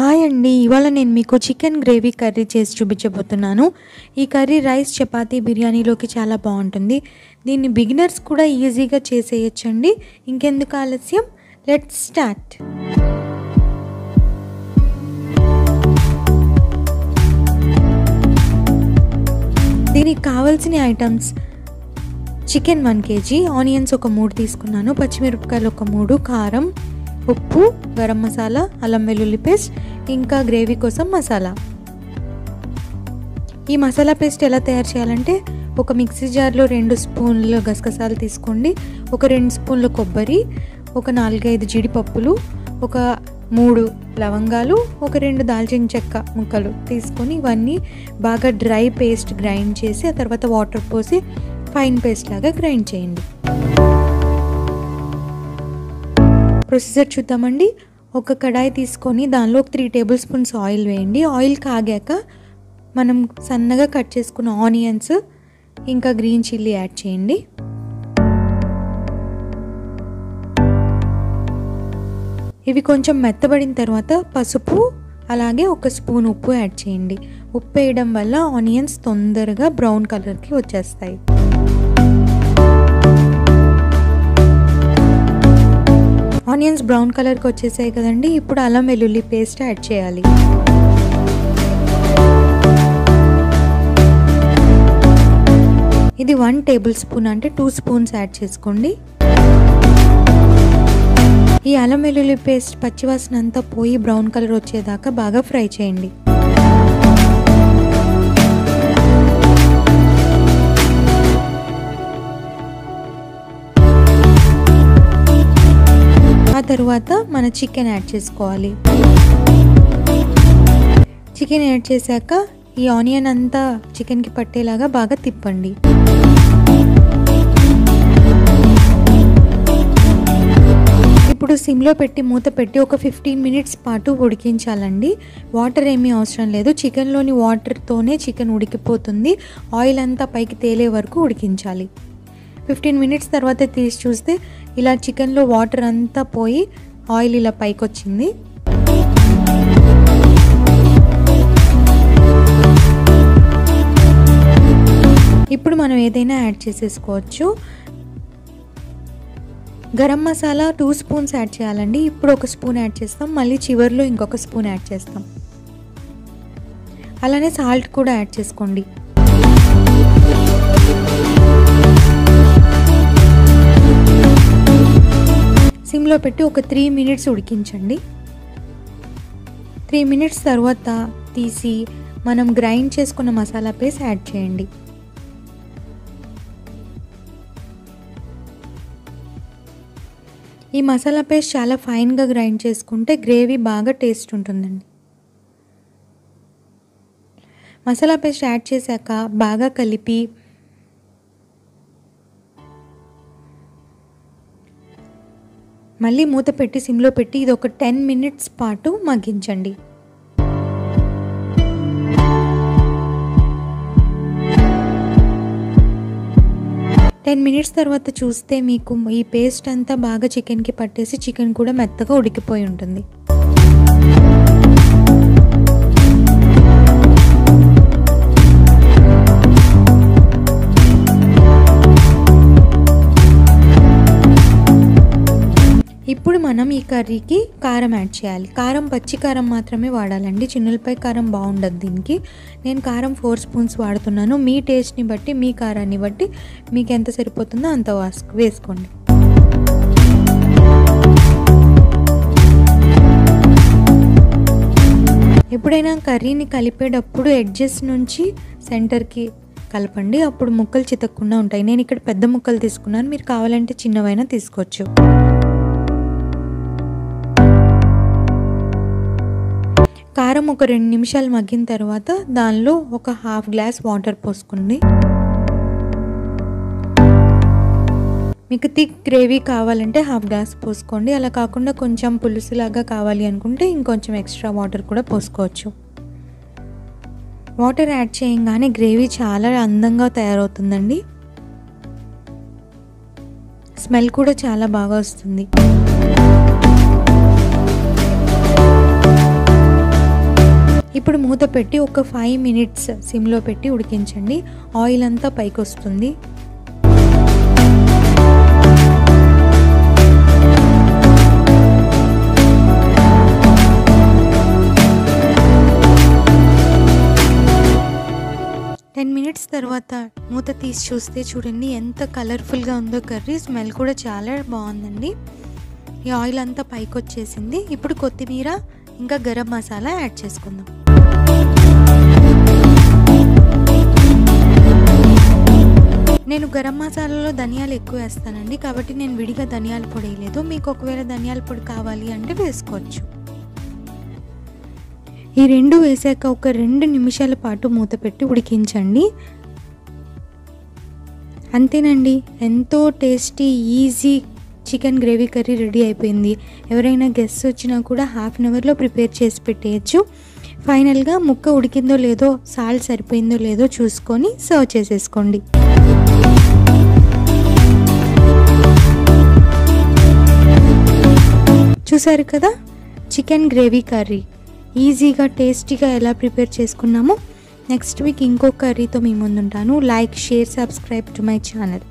hi అండి ఇవాళ నేను మీకు చికెన్ గ్రేవీ కర్రీ చేసి చూపించబోతున్నాను ఈ కర్రీ రైస్ చపాతీ బిర్యానీలోకి చాలా బాగుంటుంది దీన్ని బిగినర్స్ కూడా ఈజీగా చేసేయచ్చండి ఇంకెందుకు ఆలస్యం లెట్ స్టార్ట్ దీనికి కావాల్సిన items chicken one KG onions ఒక మూడు తీసుకున్నాను పచ్చిమిరపకాయలు ఒక మూడు కారం ఉప్పు గరం మసాలా అల్లం వెల్లుల్లి పేస్ట్ ఇంకా గ్రేవీ కోసం మసాలా ఈ మసాలా పేస్ట్ ఎలా తయారు చేయాలంటే ఒక మిక్సీ జార్లో రెండు స్పూన్లు గసగసాలు తీసుకోండి ఒక రెండు స్పూన్ల కొబ్బరి ఒక నాలుగైదు జీడిపప్పులు ఒక మూడు లవంగాలు ఒక రెండు దాల్చిన చెక్క ముక్కలు తీసుకొని ఇవన్నీ బాగా డ్రై పేస్ట్ గ్రైండ్ చేసి ఆ తర్వాత వాటర్ పోసి ఫైన్ పేస్ట్ లాగా గ్రైండ్ చేయండి ప్రొసీజర్ చూద్దామండి ఒక కడాయి తీసుకొని దానిలో ఒక త్రీ టేబుల్ స్పూన్స్ ఆయిల్ వేయండి ఆయిల్ కాగాక మనం సన్నగా కట్ చేసుకున్న ఆనియన్స్ ఇంకా గ్రీన్ చిల్లీ యాడ్ చేయండి ఇవి కొంచెం మెత్తబడిన తర్వాత పసుపు అలాగే ఒక స్పూన్ ఉప్పు యాడ్ చేయండి ఉప్పు వేయడం వల్ల ఆనియన్స్ తొందరగా బ్రౌన్ కలర్కి వచ్చేస్తాయి ఆనియన్స్ బ్రౌన్ కలర్కి వచ్చేసాయి కదండి ఇప్పుడు అల్లం వెల్లుల్లి పేస్ట్ యాడ్ చేయాలి ఇది వన్ టేబుల్ స్పూన్ అంటే టూ స్పూన్స్ యాడ్ చేసుకోండి ఈ అల్లం వెల్లుల్లి పేస్ట్ పచ్చివాసన అంతా పోయి బ్రౌన్ కలర్ వచ్చేదాకా బాగా ఫ్రై చేయండి ఆ తర్వాత మన చికెన్ యాడ్ చేసుకోవాలి చికెన్ యాడ్ చేశాక ఈ ఆనియన్ అంతా చికెన్కి పట్టేలాగా బాగా తిప్పండి ఇప్పుడు సిమ్లో పెట్టి మూత పెట్టి ఒక ఫిఫ్టీన్ మినిట్స్ పాటు ఉడికించాలండి వాటర్ ఏమీ అవసరం లేదు చికెన్లోని వాటర్తోనే చికెన్ ఉడికిపోతుంది ఆయిల్ అంతా పైకి తేలే వరకు ఉడికించాలి ఫిఫ్టీన్ మినిట్స్ తర్వాత తీసి చూస్తే ఇలా చికెన్లో వాటర్ అంతా పోయి ఆయిల్ ఇలా పైకి వచ్చింది ఇప్పుడు మనం ఏదైనా యాడ్ చేసేసుకోవచ్చు garam masala two spoons add చేయాలండి ఇప్పుడు ఒక స్పూన్ యాడ్ చేస్తాం మళ్ళీ చివరిలో ఇంకొక స్పూన్ యాడ్ చేస్తాం అలానే సాల్ట్ కూడా యాడ్ చేసుకోండి సిమ్లో పెట్టి ఒక త్రీ మినిట్స్ ఉడికించండి త్రీ మినిట్స్ తర్వాత తీసి మనం గ్రైండ్ చేసుకున్న మసాలా పేస్ట్ యాడ్ చేయండి ఈ మసాలా పేస్ట్ చాలా ఫైన్గా గ్రైండ్ చేసుకుంటే గ్రేవీ బాగా టేస్ట్ ఉంటుందండి మసాలా పేస్ట్ యాడ్ చేశాక బాగా కలిపి మళ్ళీ మూత పెట్టి సిమ్లో పెట్టి ఇది ఒక టెన్ మినిట్స్ పాటు మగ్గించండి టెన్ మినిట్స్ తర్వాత చూస్తే మీకు ఈ పేస్ట్ అంతా బాగా చికెన్కి పట్టేసి చికెన్ కూడా మెత్తగా ఉడికిపోయి ఉంటుంది ఇప్పుడు మనం ఈ కర్రీకి కారం యాడ్ చేయాలి కారం పచ్చి కారం మాత్రమే వాడాలండి చిన్నులపై కారం బాగుండదు దీనికి నేను కారం ఫోర్ స్పూన్స్ వాడుతున్నాను మీ టేస్ట్ని బట్టి మీ కారాన్ని బట్టి మీకు ఎంత సరిపోతుందో అంత వేసుకోండి ఎప్పుడైనా కర్రీని కలిపేటప్పుడు ఎడ్జెస్ నుంచి సెంటర్కి కలపండి అప్పుడు ముక్కలు చితక్కుండా ఉంటాయి నేను ఇక్కడ పెద్ద ముక్కలు తీసుకున్నాను మీరు కావాలంటే చిన్నవైనా తీసుకోవచ్చు కారం ఒక రెండు నిమిషాలు మగ్గిన తర్వాత దానిలో ఒక హాఫ్ గ్లాస్ వాటర్ పోసుకోండి మీకు థిక్ గ్రేవీ కావాలంటే హాఫ్ గ్లాస్ పోసుకోండి అలా కాకుండా కొంచెం పులుసులాగా కావాలి అనుకుంటే ఇంకొంచెం ఎక్స్ట్రా వాటర్ కూడా పోసుకోవచ్చు వాటర్ యాడ్ చేయగానే గ్రేవీ చాలా అందంగా తయారవుతుందండి స్మెల్ కూడా చాలా బాగా వస్తుంది ఇప్పుడు మూత పెట్టి ఒక ఫైవ్ మినిట్స్ సిమ్లో పెట్టి ఉడికించండి ఆయిల్ అంతా పైకి వస్తుంది టెన్ మినిట్స్ తర్వాత మూత తీసి చూస్తే చూడండి ఎంత కలర్ఫుల్గా ఉందో కర్రీ స్మెల్ కూడా చాలా బాగుందండి ఈ ఆయిల్ అంతా పైకి వచ్చేసింది ఇప్పుడు కొత్తిమీర ఇంకా గరం మసాలా యాడ్ చేసుకుందాం నేను గరం మసాలాలో ధనియాలు ఎక్కువ వేస్తానండి కాబట్టి నేను విడిగా ధనియాల పొడి వేయలేదు మీకు ఒకవేళ ధనియాల పొడి కావాలి అంటే వేసుకోవచ్చు ఈ రెండు వేసాక ఒక రెండు నిమిషాల పాటు మూత పెట్టి ఉడికించండి అంతేనండి ఎంతో tasty easy chicken gravy curry ready అయిపోయింది ఎవరైనా గెస్ట్ వచ్చినా కూడా హాఫ్ అన్ అవర్లో ప్రిపేర్ చేసి పెట్టేయచ్చు ఫైనల్గా ముక్క ఉడికిందో లేదో సాల్ట్ సరిపోయిందో లేదో చూసుకొని సర్వ్ చేసేసుకోండి చూసారు కదా చికెన్ గ్రేవీ కర్రీ ఈజీగా టేస్టీగా ఎలా ప్రిపేర్ చేసుకున్నామో నెక్స్ట్ వీక్ ఇంకో కర్రీతో మీ ముందుంటాను like share subscribe to my channel